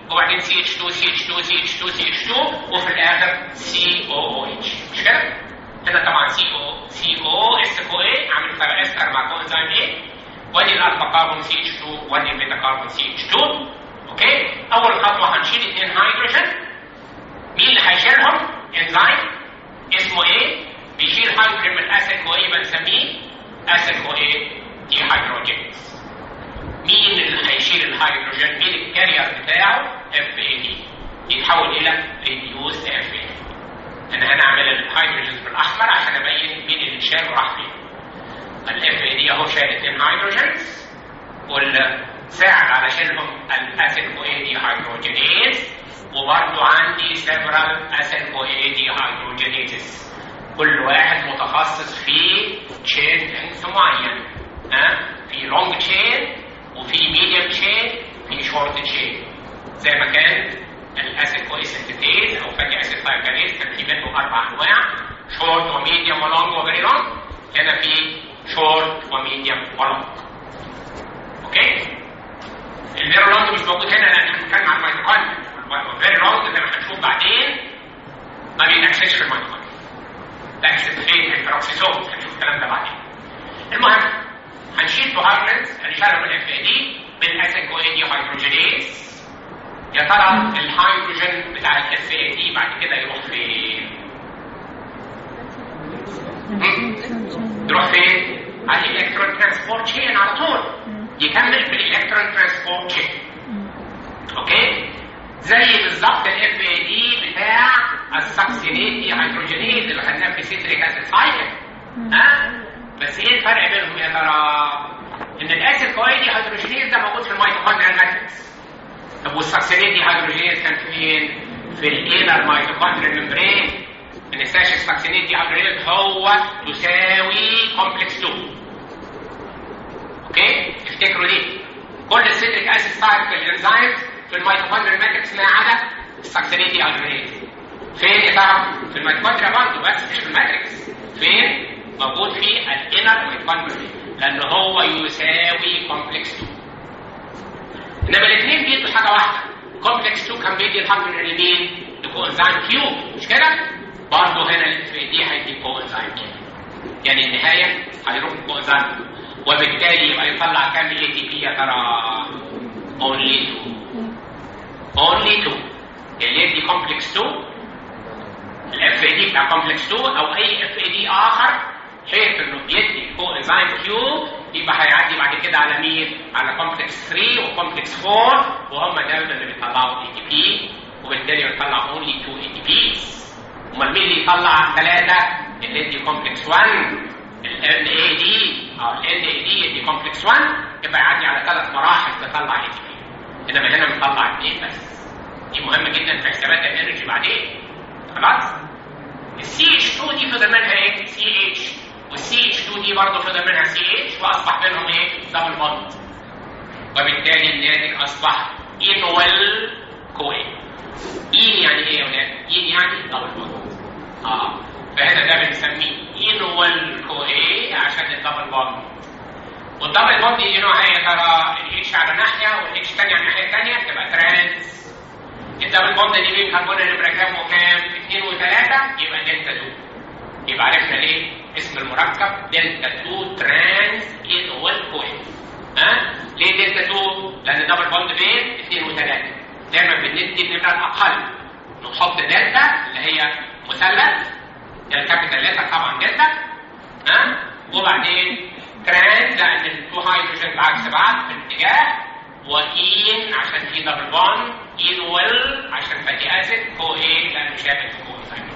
وبعدين سي اتش 2 سي اتش 2 سي اتش 2 سي اتش 2 وفي الاخر سي او او اتش مش كده؟ هنا طبعا سي او سي او اس او اي عامل فرق استر مع كوانزيم ايه وادي الالفا كاربون سي اتش 2 وادي البيتا كاربون سي اتش 2 اوكي اول خطوه هنشيل اثنين هيدروجين مين اللي هيشيلهم؟ انزيم اسمه ايه؟ بيشيل هيدروجين من اسيد كو ايه بنسميه اسيد كو ايه دي هيدروجينز مين اللي هيشيل الهيدروجين؟ مين الكارير بتاعه؟ اف اي دي يتحول الى ريديوس اف اي انا هنعمل الهيدروجين بالاحمر عشان ابين مين اللي اتشال وراح فين الاف اي دي اهو شال اثنين هيدروجينز والساعد على شيلهم الاسيد كو اي دي هيدروجينيز وبرضه عندي several اسيد كو اي دي هيدروجينيز كل واحد متخصص في تشين لينث معين ها في لونج تشين وفي ميديوم تشين في شورت تشين زي ما كان الاسيد كو سنتيز او فاتي اسيد سايكليز كان في منه اربع انواع شورت وميديوم ولونج وفيري لونج هنا في شورت وميديوم ولونج اوكي الفيري لونج مش موجود هنا لان احنا بنتكلم عن الميتوكوندريا والفيري لونج زي ما هنشوف بعدين ما بينكسش في الميتوكوندريا تكسب فين في البروكسيزوم هنشوف الكلام ده بعدين المهم هنشيل بوهارلنز هنشيلها من الاف اي دي بالاسيد كو اي دي هيدروجينيز يا ترى الهيدروجين بتاع الاف اي دي بعد كده يروح فين؟ يروح فين؟ على الالكترون ترانسبورت تشين على طول يكمل في الالكترون ترانسبورت تشين اوكي؟ زي بالظبط الاف اي دي بتاع السكسينيتي هيدروجينيز اللي خدناه في سيتريك اسيد سايكل ها؟ بس ايه الفرق بينهم يا ترى؟ ان الاسيد كويدي هيدروجينيز ده موجود في الميتوكوندريال ماتريكس طب والسكسينيتي هيدروجينيز كان فين؟ في الانر ميتوكوندريال ممبرين ما ننساش السكسينيتي هيدروجينيز هو تساوي كومبلكس 2 اوكي؟ افتكروا دي كل السيتريك اسيد سايكل انزيمز في الميتوكوندريال ماتريكس ما عدا السكسينيتي هيدروجينيز فين يا ترى؟ في الميتوكوندريا برضه بس مش في الماتريكس فين؟ موجود في الانر ميتوكوندريا لان هو يساوي كومبلكس 2 انما الاثنين بيدوا حاجه واحده كومبلكس 2 كان بيدي الحرف من اليمين لكوانزيم كيو مش كده؟ برضه هنا الاف دي هيدي كوانزيم كيو يعني النهايه هيروح كوانزيم وبالتالي يبقى يطلع كام اي تي بي يا ترى؟ اونلي 2 اونلي 2 اللي يدي كومبلكس 2 الاف اي دي بتاع كومبلكس 2 او اي اف اي دي اخر حيث انه بيدي فوق انزيم كيو يبقى هيعدي بعد كده على مين؟ على كومبلكس 3 وكومبلكس 4 وهم دايما اللي بيطلعوا اي تي بي وبالتالي بيطلع اونلي 2 اي تي بيز امال مين اللي يطلع ثلاثه؟ اللي يدي كومبلكس 1 الان اي دي او الان اي دي يدي كومبلكس 1 يبقى يعدي على ثلاث مراحل تطلع اي تي بي انما هنا بنطلع اثنين بس دي مهمه جدا في حسابات الانرجي بعدين خلاص؟ السي اتش 2 دي فضل منها ايه؟ سي اتش والسي اتش 2 دي برضه فضل منها سي اتش واصبح بينهم ايه؟ دبل بوند وبالتالي الناتج اصبح اينوال كوين اين يعني ايه يا ولاد؟ اين يعني دبل بوند اه فهنا ده بنسميه اينوال كوين عشان الدبل بوند والدبل بوند دي نوعها ايه يا ترى؟ الاتش على ناحيه والاتش ثانيه على الناحيه الثانيه تبقى ترانس الدبل بوند دي بين كربون نمره كام وكام؟ 2 و3 يبقى دلتا 2 يبقى عرفنا ليه اسم المركب دلتا 2 ترانس انوال كوين ها؟ ليه دلتا 2؟ لان دبل بوند بين 2 و3 دايما بندي النمره الاقل نحط دلتا اللي هي مثلث الكابيتال لتر طبعا دلتا ها؟ وبعدين ترانس لان التو هيدروجين بعكس بعض في الاتجاه وإين عشان في دبل بوند إين ويل عشان فاتي أسيد كو إيه لأنه شابك في كو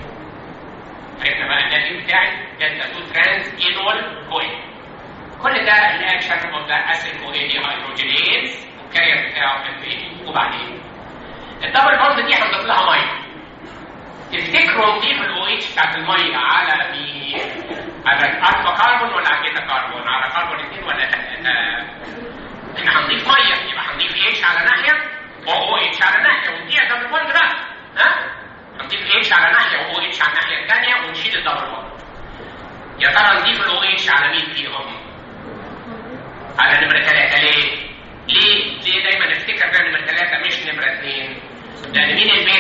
عرفنا بقى الناتج بتاعي دلتا 2 ترانس إين ويل كو إيه كل ده الأكشن أوف ذا أسيد كو إيه دي هيدروجينيز والكارير بتاعه اف إيه وبعدين الدبل بوند دي هنضيف لها مية تفتكروا نضيف الاو اتش بتاعت المية على مين؟ على الالفا كربون ولا على البيتا كربون؟ على كربون اثنين ولا آه احنا هنضيف ميه يبقى هنضيف اتش على ناحيه واو اتش على ناحيه ونديها دبل بوند بقى ها هنضيف اتش على ناحيه واو اتش على الناحيه الثانيه ونشيل الدبل بوند يا ترى نضيف الاو اتش على مين فيهم؟ على نمره ثلاثه ليه؟ ليه؟ ليه دايما نفتكر بقى نمره ثلاثه مش نمره اثنين؟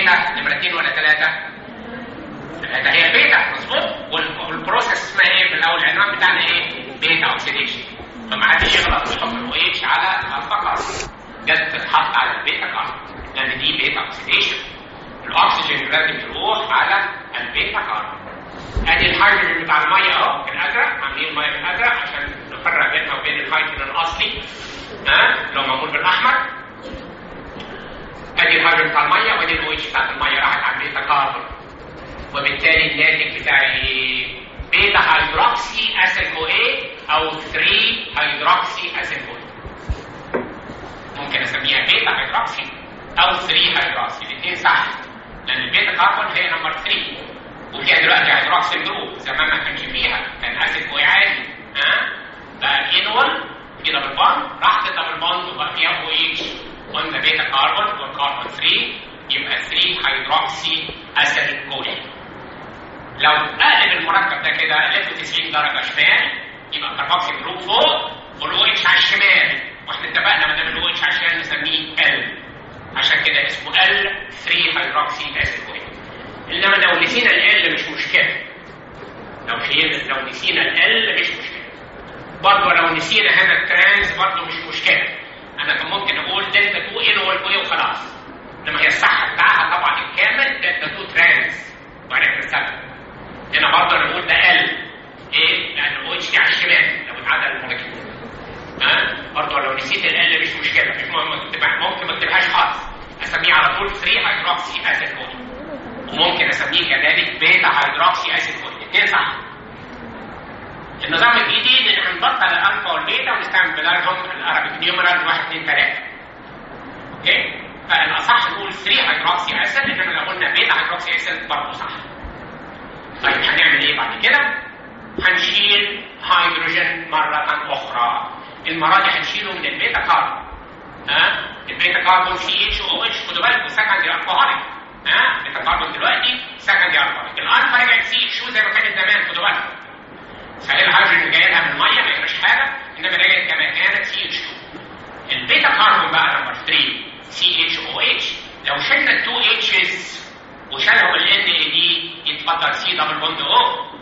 بيتا نمره اثنين ولا ثلاثه؟ ثلاثه هي بيتا مظبوط والبروسيس اسمها ايه في الاول العنوان بتاعنا ايه؟ بيتا اوكسيديشن فما حدش يغلط ويحط الاو اتش على الفقر جت تتحط على البيتا كاربون لان دي بيتا اوكسيديشن الاكسجين لازم يروح على البيتا كاربون ادي الهيدروجين بتاع الميه اهو الازرق عاملين الميه بالازرق عشان نفرق بينها وبين الهيدروجين الاصلي ها لو معمول بالاحمر ادي الهيدروجين بتاع الميه وادي الاو اتش بتاعت الميه راحت على البيتا كاربون وبالتالي الناتج بتاعي بيتا هيدروكسي اسيد كو اي او 3 هيدروكسي اسيد كو ممكن اسميها بيتا هيدروكسي او 3 هيدروكسي الاثنين صح لان البيتا كاربون هي نمبر 3 وفيها دلوقتي هيدروكسيل جروب زمان ما كانش فيها كان اسيد كوي عادي ها بقى انول في دبل بوند راحت الدبل بوند وبقى فيها او اتش قلنا بيتا كاربون والكاربون 3 يبقى 3 هيدروكسي اسيد كوي لو اقلب المركب ده كده الفه 90 درجه شمال يبقى كاربوكسي جروب فوق والاو اتش على الشمال واحنا اتفقنا ما دام الاو اتش عشان نسميه ال عشان كده اسمه ال 3 هيدروكسي اسيد كوي انما لو نسينا ال مش مشكله لو شيل لو نسينا ال مش مشكله برضه لو نسينا هنا الترانز برضه مش مشكله انا كان ممكن اقول دلتا 2 ان هو الايه وخلاص انما هي الصح بتاعها طبعا الكامل دلتا 2 ترانز وبعدين بنسبب هنا برضه انا بقول ده ال ايه؟ لان او اتش دي على الشمال لو اتعدل المولكيول ها برضه لو نسيت ال مش مشكله مش مهم ممكن ما اكتبهاش خالص اسميه على طول 3 هيدروكسي اسيد كود وممكن اسميه كذلك بيتا هيدروكسي اسيد كود الاثنين صح النظام الجديد ان احنا نبطل الالفا والبيتا ونستعمل بدلهم الارابيك نيومرال 1 2 3 اوكي فالاصح نقول 3 هيدروكسي اسيد انما لو قلنا بيتا هيدروكسي اسيد برضه صح طيب هنعمل ايه بعد كده؟ هنشيل هيدروجين مرة أخرى المرة دي هنشيله من البيتا كاربون ها البيتا كاربون سي اتش او اتش خدوا بالكم سكندري الكوهوليك ها البيتا كاربون دلوقتي سكندري الكوهوليك الالفا رجعت سي اتش زي ما كانت زمان خدوا بالكم صحيح الهيدروجين اللي جاي لها من الميه ما يجراش حاجه انما رجعت كما كانت سي اتش 2 البيتا كاربون بقى نمبر 3 سي اتش او اتش لو شلنا التو اتشز وشالهم ال ان اي دي يتفضل سي دبل بوند او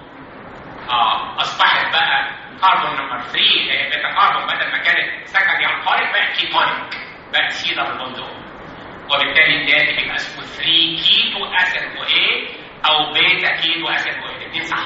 اه اصبحت بقى كاربون نمبر 3 اللي هي بيتا كاربون بدل ما كانت سكندري الكاريك بقت كيتونيك بقت سي دبل بوند او وبالتالي الناتج يبقى اسمه 3 كيتو اسيد او اي او بيتا كيتو اسيد او اي الاثنين صح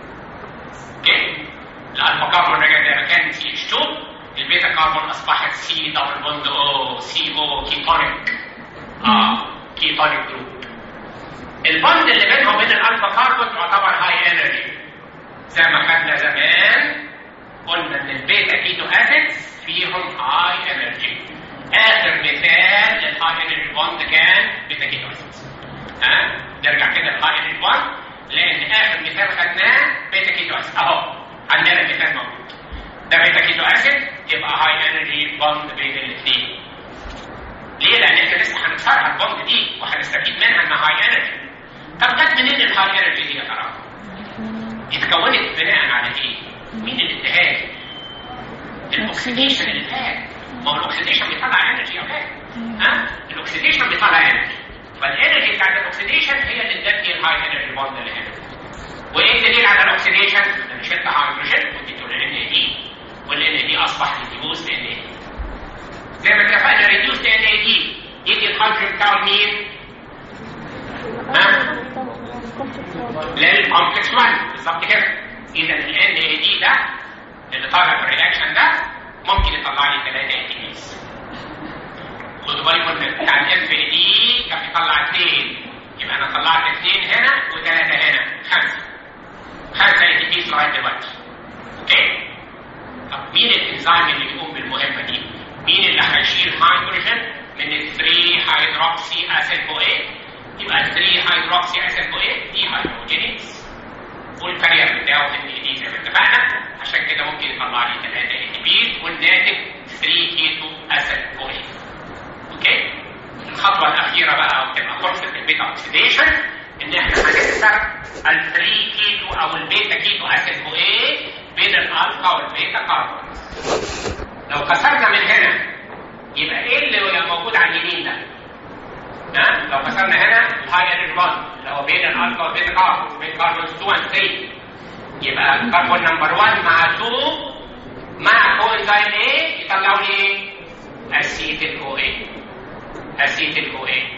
اوكي الالفا كاربون رجع زي ما كان سي اتش 2 البيتا كاربون اصبحت سي دبل بوند او سي او كيتونيك اه كيتونيك جروب البوند اللي بينهم وبين الالفا كاربون تعتبر هاي انرجي زي ما خدنا زمان قلنا ان البيتا كيتو اسيدز فيهم هاي انرجي اخر مثال للهاي انرجي بوند كان بيتا كيتو اسيدز ها نرجع كده للهاي انرجي بوند لان اخر مثال خدناه بيتا كيتو اسيد اهو عندنا المثال موجود ده بيتا كيتو اسيد يبقى هاي انرجي بوند بين الاثنين ليه؟ لان احنا لسه هنكسرها البوند دي وهنستفيد منها انها هاي انرجي طب جت منين الهاي انرجي دي يا ترى؟ اتكونت بناء على ايه؟ مين اللي اداها الاكسديشن اللي اداها ما هو الاكسديشن بيطلع انرجي يا ولاد ها؟ الاكسديشن بيطلع انرجي فالانرجي بتاعت الاكسديشن هي اللي ادت لي الهاي انرجي بوند اللي هنا وايه الدليل على الاكسديشن؟ انا شلت هيدروجين واديته للان اي دي والان دي اصبح ريديوس لان اي زي ما اتفقنا ريديوس لان اي دي يدي الهيدروجين بتاعه لمين؟ ها؟ للكومبلكس 1 بالظبط كده اذا ال ان اي دي ده اللي طالع في الرياكشن ده ممكن يطلع لي 3 اي تي بيز خدوا بالكم بتاع الاف اي دي كان بيطلع 2 يبقى انا طلعت 2 هنا وثلاثه هنا خمسه خمسه اي تي بيز لغايه دلوقتي اوكي طب مين الانزيم اللي بيقوم بالمهمه دي؟ مين اللي هيشيل هيدروجين من ال 3 هيدروكسي اسيد او ايه يبقى 3 هيدروكسي اسيد او ايه دي هيدروجينيز والكارير بتاعه ان دي زي ما اتفقنا عشان كده ممكن يطلع لي 3 اي تي بي والناتج 3 كيتو اسيد او ايه اوكي الخطوه الاخيره بقى وتبقى فرصه البيتا اوكسيديشن ان احنا هنكسر ال 3 كيتو او البيتا كيتو اسيد او ايه بين الالفا والبيتا كاربون لو كسرنا من هنا يبقى ايه اللي موجود على اليمين ده؟ ها؟ لو كسرنا هنا الهاي انرجي بوند اللي هو بين الالفا وبين الكاربون بين كاربونز 2 و 3 يبقى كربون نمبر 1 مع 2 مع كوانزايم ايه يطلعوا لي ايه؟ اسيتيل كو ايه اسيتيل كو ايه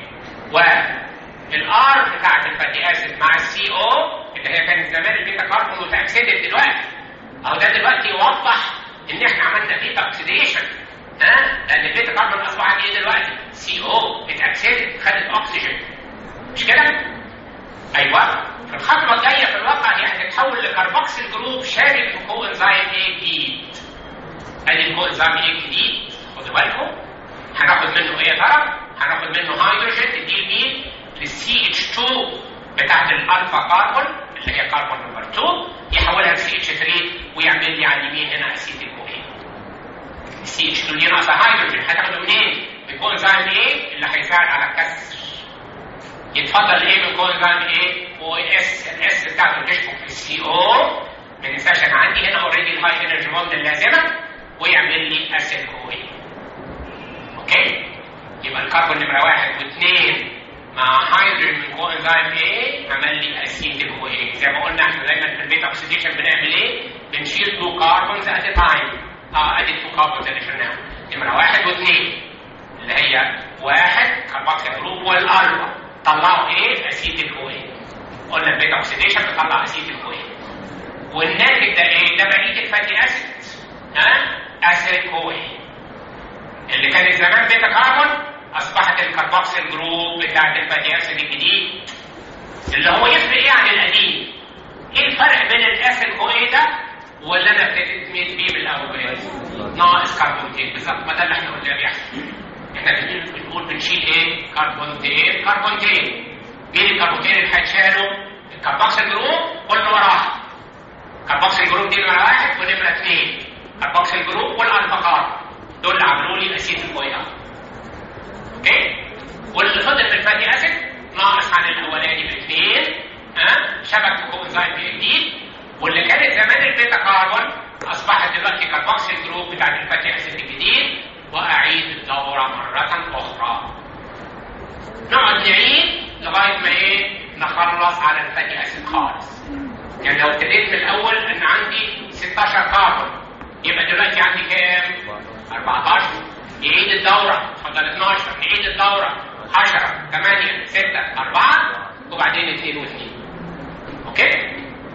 والار بتاعت الفاتي اسيد مع السي او اللي هي كانت زمان البيتا كاربون متاكسدت دلوقتي اهو ده دلوقتي يوضح ان احنا عملنا بيتا اوكسيديشن ها لان البيتا كاربون اصبحت ايه دلوقتي سي او اتاكسدت خدت اكسجين مش كده ايوه في الخطوه الجايه في الواقع دي هتتحول لكربوكسيل جروب شابك في كو انزيم ايه جديد ادي الكو انزيم ايه الجديد خدوا بالكم هناخد منه ايه يا ترى هناخد منه هيدروجين تديه مين للسي اتش 2 بتاعت الالفا كاربون اللي هي كاربون نمبر 2 يحولها لسي اتش 3 ويعمل لي على اليمين هنا اسيد الكوين السي اتش 2 دي ناقصه هيدروجين هتاخده منين؟ من كوانزيم ايه اللي هيساعد على الكسر يتفضل ايه من كوانزيم ايه؟ او اس الاس بتاعته تشبك في السي او ما ننساش انا عندي هنا اوريدي الهاي انرجي بوند اللازمه ويعمل لي اسيد كوين اوكي يبقى الكربون نمره واحد واثنين مع هيدروجين من كو انزيم ايه عمل لي اسيد كوين زي ما قلنا احنا دايما في البيتا اوكسيديشن بنعمل ايه؟ بنشيل تو كاربونز ات تايم اه ادي تو كاربونز اللي شلناهم نمره واحد واثنين اللي هي واحد كربوكسيل جروب والالفا طلعوا ايه؟ اسيد الكوين قلنا البيتا اوكسيديشن بتطلع اسيد الكوين والناتج ده ايه؟ ده بقيه الفاتي اسيد ها؟ اسيد كوين اللي كانت زمان بيتا كاربون اصبحت الكربوكسيل جروب بتاعت الفاتي اسيد الجديد اللي هو يفرق ايه عن القديم؟ ايه الفرق بين الاسيد كوين ده واللي انا ابتديت بيه من الاول؟ ناقص كربونتين بالظبط ما ده اللي احنا قلنا بيحصل احنا بنقول بنشيل ايه؟ كربونتين كربونتين مين الكربونتين اللي هيتشالوا؟ الكربوكسيل جروب واللي وراها كربوكسيل جروب دي نمره واحد ونمره اثنين كربوكسيل جروب والالفا كارب دول اللي عملوا لي اسيد الكويا اوكي واللي فضل في الفاتي اسيد ناقص عن الاولاني باثنين ها شبك كوانزيم جديد واللي كانت زمان البيتا كاربون اصبحت دلوقتي كربوكسيل جروب بتاع الفاتي اسيد الجديد واعيد الدوره مره اخرى نقعد نعيد لغايه ما ايه نخلص على الفاتي اسيد خالص يعني لو ابتديت من الاول ان عندي 16 كاربون يبقى دلوقتي عندي كام 14 يعيد الدوره اتفضل 12 نعيد الدوره 10 8 6 4 وبعدين 2 و2 اوكي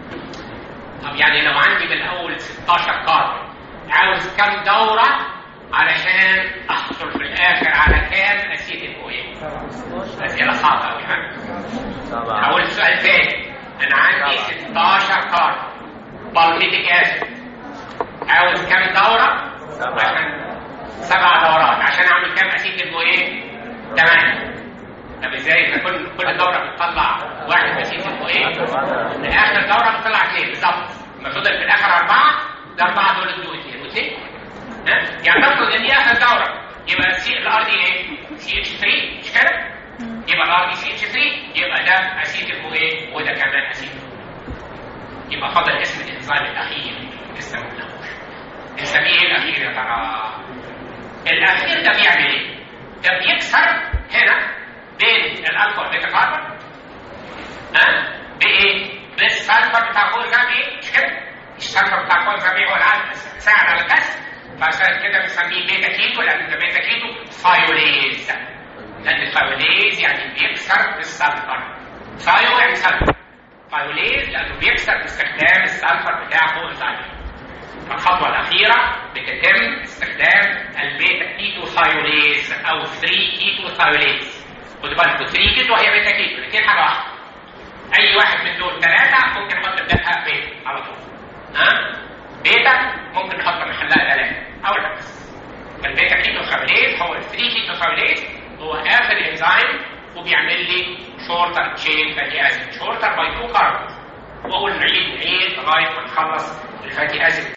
طب يعني لو عندي من الاول 16 كاربون عاوز كام دوره علشان احصل في الاخر على كام اسيد الكوين اسئله صعبه قوي ها هقول السؤال تاني انا عندي 16 كاربون بالميتيك اسيد عاوز كام دوره عشان سبع دورات عشان اعمل كام اسيد الكوين 8 طب ازاي اذا كل كل دوره بتطلع واحد اسيد الكوين اخر دوره بتطلع اثنين بالظبط لما فضل في الاخر اربعه الاربعه دول ادوا اثنين واثنين يعني نفرض ان دي اخر دوره يبقى السي الار دي ايه؟ سي اتش 3 مش كده؟ يبقى الار دي سي اتش 3 يبقى ده اسيد ايه وده كمان اسيد يبقى فضل اسم الانزيم الاخير لسه ما قلناهوش نسميه ايه الاخير يا ترى؟ الاخير ده بيعمل ايه؟ ده بيكسر هنا بين الالفا والبيتا كاربون ها؟ بايه؟ بالسلفر بتاع كل ده ايه؟ مش كده؟ السلفر بتاع كل ده هو اللي ساعد على الكسر فعشان كده بنسميه بيتا كيتو لان ده بيتا كيتو ثايوليز لان الثايوليز يعني بيكسر بالسلفر ثايو يعني سلفر ثايوليز لانه بيكسر باستخدام السلفر بتاع فوق الثايوليز الخطوة الأخيرة بتتم استخدام البيتا كيتو ثايوليز أو 3 كيتو ثايوليز خدوا بالكم 3 كيتو هي بيتا كيتو الاثنين حاجة واحدة أي واحد من دول ثلاثة ممكن أحط بدالها بيتا على طول ها بيتا ممكن نحط محلها ثلاثة أو العكس البيتا كيتو ثايوليز هو ال 3 كيتو ثايوليز هو آخر إنزيم وبيعمل لي شورتر تشين فاتي أسيد شورتر باي تو كاربون وأقول نعيد نعيد لغاية ما نخلص الفاتي أسيد